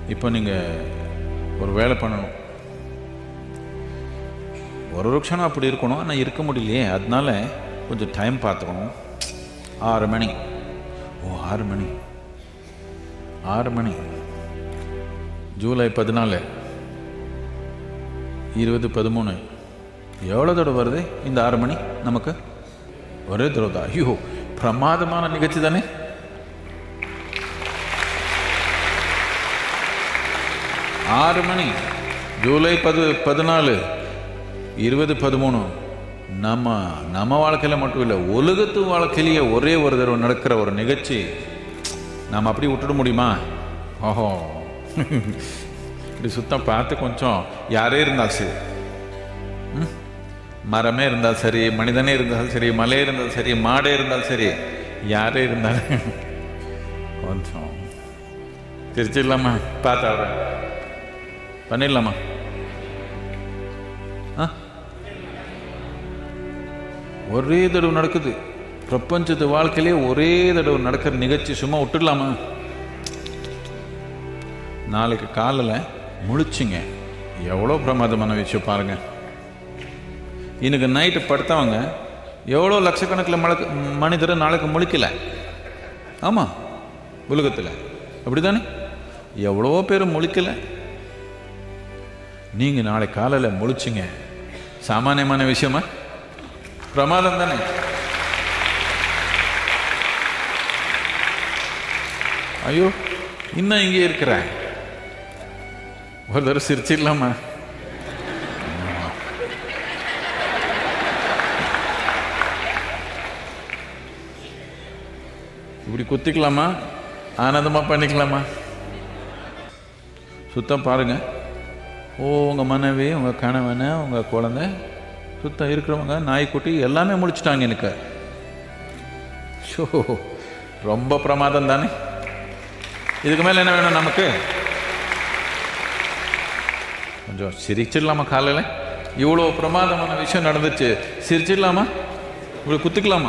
இப்போ நீங்கள் ஒரு வேலை பண்ணணும் ஒரு ஒரு க்ஷணம் அப்படி இருக்கணும் ஆனால் இருக்க முடியலையே அதனால கொஞ்சம் டைம் பார்த்துக்கணும் ஆறு மணி ஓ ஆறு மணி ஆறு மணி ஜூலை பதினாலு இருபது பதிமூணு எவ்வளோ தடவை வருது இந்த ஆறு மணி நமக்கு ஒரே தடவை தான் ஐயோ பிரமாதமான நிகழ்ச்சி தானே ஆறு மணி ஜூலை பது பதினாலு இருபது பதிமூணு நம்ம நம்ம வாழ்க்கையில் மட்டும் இல்லை உலகத்து வாழ்க்கையிலேயே ஒரே ஒரு தடவை நடக்கிற ஒரு நிகழ்ச்சி நாம் அப்படி விட்டுட முடியுமா ஓஹோ இப்படி சுத்தம் பார்த்து கொஞ்சம் யாரே இருந்தால் சரி ம்? மரமே இருந்தால் சரி மனிதனே இருந்தாலும் சரி மலை இருந்தாலும் சரி மாடே இருந்தாலும் சரி யாரே இருந்தாலும் கொஞ்சம் திருச்சிடலாமா பார்த்தா அவரை பண்ணிடலாமா ஆ ஒரே தடவை நடக்குது பிரபஞ்சத்து வாழ்க்கையிலே ஒரே தடவை நடக்கிற நிகழ்ச்சி சும்மா விட்டுடலாமா நாளைக்கு காலையில் முழிச்சிங்க எவ்வளோ பிரமாதமான விஷயம் பாருங்க இன்னைக்கு நைட்டு படுத்தவங்க எவ்வளோ லட்சக்கணக்கில் மழக்கு மனிதர் நாளைக்கு முழிக்கல ஆமாம் உலகத்தில் அப்படிதானே எவ்வளோ பேர் முழிக்கல நீங்கள் நாளை காலையில் முழிச்சிங்க சாமானியமான விஷயமா பிரமாதம் தானே ஐயோ இன்னும் இங்கே இருக்கிறேன் ஒரு தடவை சிரிச்சிடலாமா இப்படி குத்திக்கலாமா ஆனந்தமாக பண்ணிக்கலாமா சுத்தம் பாருங்க ஓ உங்கள் மனைவி உங்கள் கணவன் உங்கள் குழந்தை சுத்தம் இருக்கிறவங்க நாய்க்குட்டி எல்லாமே முடிச்சிட்டாங்க எனக்கு ஷோ ரொம்ப பிரமாதம் தானே இதுக்கு மேலே என்ன வேணும் நமக்கு கொஞ்சம் சிரிச்சிடலாமா காலையில் இவ்வளோ பிரமாதமான விஷயம் நடந்துச்சு சிரிச்சிடலாமா இப்படி குத்துக்கலாமா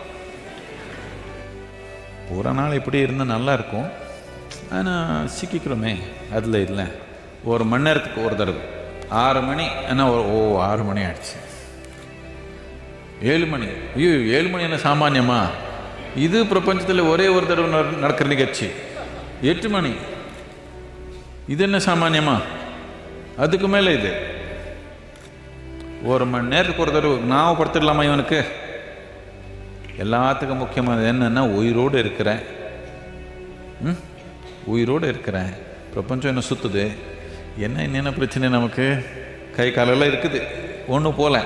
பூரா நாள் இப்படி இருந்தால் நல்லா இருக்கும் ஆனால் சிக்கிக்கிறோமே அதில் இல்லை ஒரு மணி நேரத்துக்கு ஒரு தடவை ஆறு மணி என்ன ஒரு ஓ ஆறு மணி ஆயிடுச்சு ஏழு மணி ஐயோ ஏழு மணி என்ன சாமானியமா இது பிரபஞ்சத்தில் ஒரே ஒரு தடவை நட- நடக்கிற நிகழ்ச்சி எட்டு மணி இது என்ன சாமானியமா அதுக்கு மேலே இது ஒரு மணி நேரத்துக்கு ஒரு தடவை நான் படுத்துடலாமா இவனுக்கு எல்லாத்துக்கும் முக்கியமானது என்னன்னா உயிரோடு இருக்கிறேன் ம் உயிரோடு இருக்கிறேன் பிரபஞ்சம் என்ன சுத்துது என்ன என்னென்ன பிரச்சனை நமக்கு கை காலெல்லாம் இருக்குது ஒன்றும் போல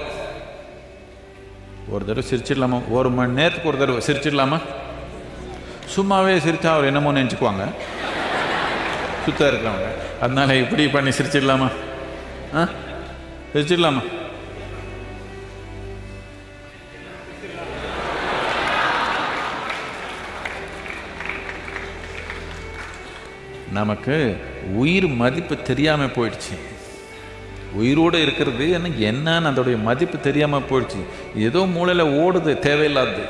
ஒரு தடவை சிரிச்சிடலாமா ஒரு மணி நேரத்துக்கு ஒரு தடவை சிரிச்சிடலாமா சும்மாவே சிரிச்சா அவர் என்னமோ நினச்சிக்குவாங்க சுத்தா இருக்கிறவங்க அதனால இப்படி பண்ணி சிரிச்சிடலாமா ஆ சிரிச்சிடலாமா நமக்கு உயிர் மதிப்பு தெரியாமல் போயிடுச்சு உயிரோடு இருக்கிறது எனக்கு என்னன்னு அதோடைய மதிப்பு தெரியாமல் போயிடுச்சு ஏதோ மூளையில் ஓடுது தேவையில்லாதது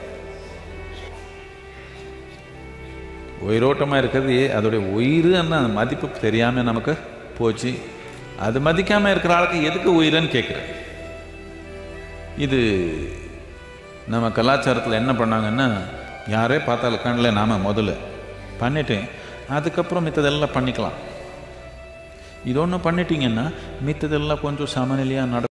உயிரோட்டமாக இருக்கிறது அதோடைய உயிர் அந்த மதிப்பு தெரியாமல் நமக்கு போச்சு அது மதிக்காமல் இருக்கிற ஆளுக்கு எதுக்கு உயிரன்னு கேட்குறேன் இது நம்ம கலாச்சாரத்தில் என்ன பண்ணாங்கன்னா யாரே பார்த்தாலும் கண்ணில் நாம் முதல்ல பண்ணிட்டு அதுக்கப்புறம் மித்ததெல்லாம் பண்ணிக்கலாம் இது ஒன்று பண்ணிட்டீங்கன்னா மித்ததெல்லாம் கொஞ்சம் சமநிலையாக நட